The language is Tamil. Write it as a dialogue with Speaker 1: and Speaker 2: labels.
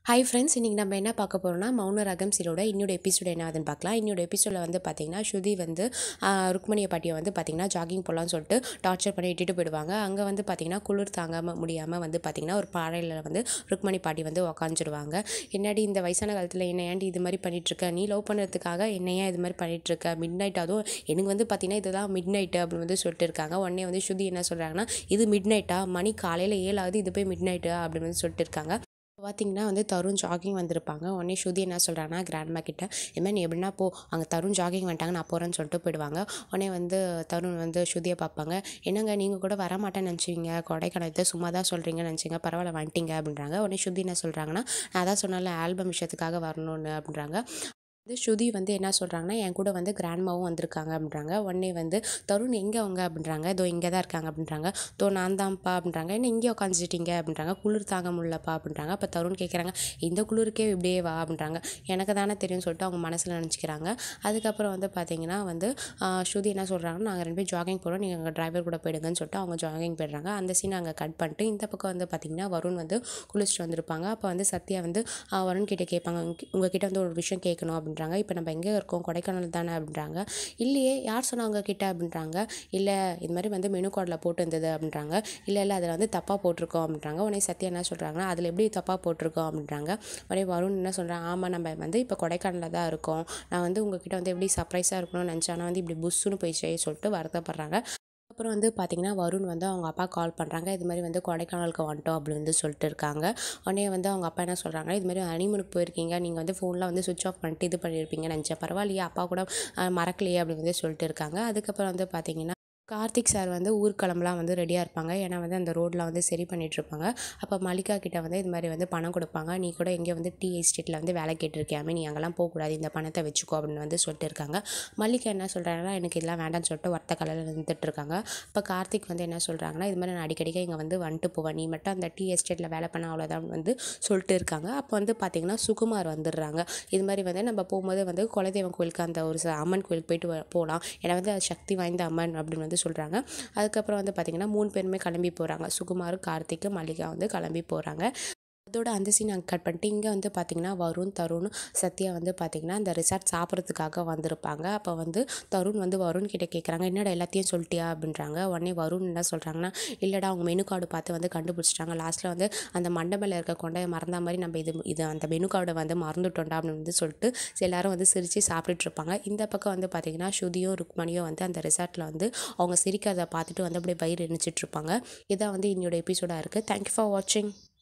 Speaker 1: ஹாய் ஃப்ரெண்ட்ஸ் இன்றைக்கி நம்ம என்ன பார்க்க போகிறோம்னா மௌன ரகம் சீரோட இன்னொரு எபிசோட் என்ன ஆகுதுன்னு பார்க்கலாம் இன்னொரு எபிசோடில் வந்து பார்த்திங்கன்னா ஸ்ருதி வந்து ஆஹ், ருக்மணியை பாட்டியை வந்து பார்த்திங்கன்னா ஜாகிங் போகலான்னு சொல்லிட்டு டார்ச்சர் பண்ணி இட்டுட்டு போயிடுவாங்க அங்கே வந்து பார்த்திங்கன்னா குளிர் தாங்காம முடியாமல் வந்து பார்த்திங்கன்னா ஒரு பாறையில் வந்து ருக்மணி பாட்டி வந்து உக்காந்துருவாங்க என்னடி இந்த வயசான காலத்தில் என்ன ஏன்டி இது மாதிரி பண்ணிகிட்ருக்க நீ லவ் பண்ணுறதுக்காக என்ன ஏன் இது மாதிரி பண்ணிகிட்ருக்க மிட் நைட் அதுவும் எனக்கு வந்து பார்த்திங்கன்னா இதுதான் மிட் நைட்டு அப்படின்னு வந்து சொல்லிட்டு இருக்காங்க உடனே வந்து ஸ்ருதி என்ன சொல்கிறாங்கன்னா இது மிட் நைட்டா மணி காலையில் ஏழாவது இது போய் மிட் நைட்டா அப்படின்னு வந்து சொல்லிட்டு இருக்காங்க பார்த்தீங்கன்னா வந்து தருண் ஜாகிங் வந்திருப்பாங்க உடனே ஸ்ருதி என்ன சொல்கிறாங்கன்னா கிராண்ட்மா கிட்ட இதுமாதிரி நீ எப்படின்னா போ அங்கே தருண் ஜாகிங் வந்துட்டாங்க நான் போகிறேன்னு சொல்லிட்டு போயிடுவாங்க உடனே வந்து தருண் வந்து ஸ்ருதியை பார்ப்பாங்க என்னங்க நீங்கள் கூட வரமாட்டேன்னு நினச்சிங்க கொடைக்கானல் சும்மா தான் சொல்கிறீங்கன்னு நினச்சிங்க பரவாயில்ல வந்துட்டீங்க அப்படின்றாங்க உடனே ஸ்ருதி என்ன சொல்கிறாங்கன்னா நான் தான் சொன்னால ஆல்பம் விஷயத்துக்காக வரணும்னு அப்படின்றாங்க வந்து ஸ்ருதி வந்து என்ன சொல்கிறாங்கன்னா என் கூட வந்து கிராண்ட்மாவும் வந்திருக்காங்க அப்படின்றாங்க உடனே வந்து தருண் எங்கே அவங்க அப்படின்றாங்க இதோ இங்கே தான் இருக்காங்க அப்படின்றாங்க தோ நான் தான்ப்பா அப்படின்றாங்க என்ன இங்கே உட்காந்துட்டீங்க அப்படின்றாங்க குளிர் தாங்க முடியலப்பா அப்படின்றாங்க அப்போ தருண் கேட்குறாங்க இந்த குளிருக்கே இப்படியே வா அப்படின்றாங்க எனக்கு தானே தெரியும்னு சொல்லிட்டு அவங்க மனசில் நினச்சிக்கிறாங்க அதுக்கப்புறம் வந்து பார்த்தீங்கன்னா வந்து ஆஹ், ஸ்ருதி என்ன சொல்கிறாங்கன்னா நாங்கள் ரெண்டு பேரும் ஜாகிங் போகிறோம் நீங்கள் எங்கள் டிரைவர் கூட போயிடுங்கன்னு சொல்லிட்டு அவங்க ஜாகிங் போயிடுறாங்க அந்த சீன் அங்கே கட் பண்ணிட்டு இந்த பக்கம் வந்து பார்த்தீங்கன்னா வருண் வந்து குளிச்சுட்டு வந்திருப்பாங்க அப்போ வந்து சத்யா வந்து ஆஹ், வருண் கிட்ட கேட்பாங்க "உங்க- உங்ககிட்ட வந்து ஒரு விஷயம் கேட்கணும் அப்படின்றாங்க இப்போ நம்ம எங்கே இருக்கோம் கொடைக்கானல் தானே அப்படின்றாங்க இல்லையே யார் சொன்னாங்க கிட்ட அப்படின்றாங்க இல்லை இது மாதிரி வந்து மெனு கார்டில் போட்டு இருந்தது அப்படின்றாங்க இல்லை இல்லை அதில் வந்து தப்பாக போட்டிருக்கோம் அப்படின்றாங்க உடனே சத்யா என்ன சொல்கிறாங்கன்னா அதில் எப்படி தப்பாக போட்டிருக்கோம் அப்படின்றாங்க உடனே வருண் என்ன சொல்கிறாங்க ஆமாம் நம்ம வந்து இப்போ கொடைக்கானலில் தான் இருக்கோம் நான் வந்து உங்ககிட்ட வந்து எப்படி சர்ப்ரைஸாக இருக்கணும்னு நினச்சேன் ஆனால் வந்து இப்படி புஷ்ஷுன்னு போயிடுச்சே சொல்லிட்டு வருத்தப்படுறாங்க அப்புறம் வந்து பார்த்திங்கன்னா வருண் வந்து அவங்க அப்பா கால் பண்ணுறாங்க இது மாதிரி வந்து கொடைக்கானலுக்கு வந்துட்டோம் அப்படின்னு வந்து சொல்லிட்டு இருக்காங்க உடனே வந்து அவங்க அப்பா என்ன சொல்கிறாங்க இது மாதிரி ஹனிமூனுக்கு போயிருக்கீங்க நீங்கள் வந்து ஃபோன்லாம் வந்து சுவிச் ஆஃப் பண்ணிட்டு இது பண்ணியிருப்பீங்கன்னு நினச்சேன் பரவாயில்லையே அப்பா கூட அஹ், மறக்கலையே அப்படி வந்து சொல்லிட்டு இருக்காங்க அதுக்கப்புறம் வந்து பார்த்திங்கன்னா கார்த்திக் சார் வந்து ஊர்க்கிழம்புலாம் வந்து ரெடியாக இருப்பாங்க ஏன்னா வந்து அந்த ரோட்டில் வந்து சரி பண்ணிட்டு இருப்பாங்க அப்போ மல்லிகா கிட்ட வந்து இது மாதிரி வந்து பணம் கொடுப்பாங்க நீ கூட எங்கே வந்து டீ எஸ்டேட்டில் வந்து வேலை கேட்டிருக்கியாமே நீ அங்கெல்லாம் போகக்கூடாது இந்த பணத்தை வச்சுக்கோ அப்படின்னு வந்து சொல்லிட்டு இருக்காங்க மல்லிகா என்ன சொல்கிறாங்கன்னா எனக்கு இதெல்லாம் வேண்டாம்னு சொல்லிட்டு ஒருத்த கலையில் நின்றுட்டு இருக்காங்க இப்போ கார்த்திக் வந்து என்ன சொல்கிறாங்கன்னா இது மாதிரி நான் அடிக்கடிக்க இங்கே வந்து வந்துட்டு போவேன் நீ மட்டும் அந்த டீ எஸ்டேட்டில் வேலை பண்ண அவ்வளோதான் வந்து சொல்லிட்டு இருக்காங்க அப்போ வந்து பார்த்திங்கன்னா சுகுமார் வந்துடுறாங்க இது மாதிரி வந்து நம்ம போகும்போது வந்து குலதெய்வம் கோயிலுக்கு அந்த ஒரு ச- அம்மன் கோயிலுக்கு போயிட்டு வ- போகலாம் ஏன்னா வந்து அது சக்தி வாய்ந்த அம்மன் அப்படின்னு வந்து சொல்கிறாங்க அதுக்கப்புறம் வந்து பார்த்திங்கன்னா மூணு பேருமே கிளம்பி போகிறாங்க சுகுமார் கார்த்திக் மல்லிகா வந்து கிளம்பி போகிறாங்க அதோட அந்த சீன் அங்கே கட் பண்ணிட்டு இங்கே வந்து பார்த்திங்கன்னா வருண் தருண் சத்யா வந்து பார்த்திங்கன்னா அந்த ரிசார்ட் சாப்பிட்றதுக்காக வந்திருப்பாங்க அப்போ வந்து தருண் வந்து வருண் கிட்ட கேட்குறாங்க என்னடா எல்லாத்தையும் சொல்லிட்டியா அப்படின்றாங்க உடனே வருண் என்ன சொல்கிறாங்கன்னா இல்லைடா அவங்க மெனு கார்டு பார்த்து வந்து கண்டுபிடிச்சிட்டாங்க லாஸ்ட்டில் வந்து அந்த மண்டபத்தில் இருக்க கொண்டைய மறந்த மாதிரி நம்ம இது இது அந்த மெனு கார்டை வந்து மறந்துட்டோம்டா அப்படின்னு வந்து சொல்லிட்டு எல்லாரும் வந்து சிரித்து சாப்பிட்டுட்டு இருப்பாங்க இந்த பக்கம் வந்து பார்த்திங்கன்னா ஸ்ருதியும் ருக்மணியும் வந்து அந்த ரிசார்ட்டில் வந்து அவங்க சிரிக்கிறத பார்த்துட்டு வந்து அப்படியே வயிறு எரிச்சிட்டு இருப்பாங்க இதான் வந்து என்னோட எபிசோடாக இருக்குது தேங்க்யூ ஃபார் வாட்சிங்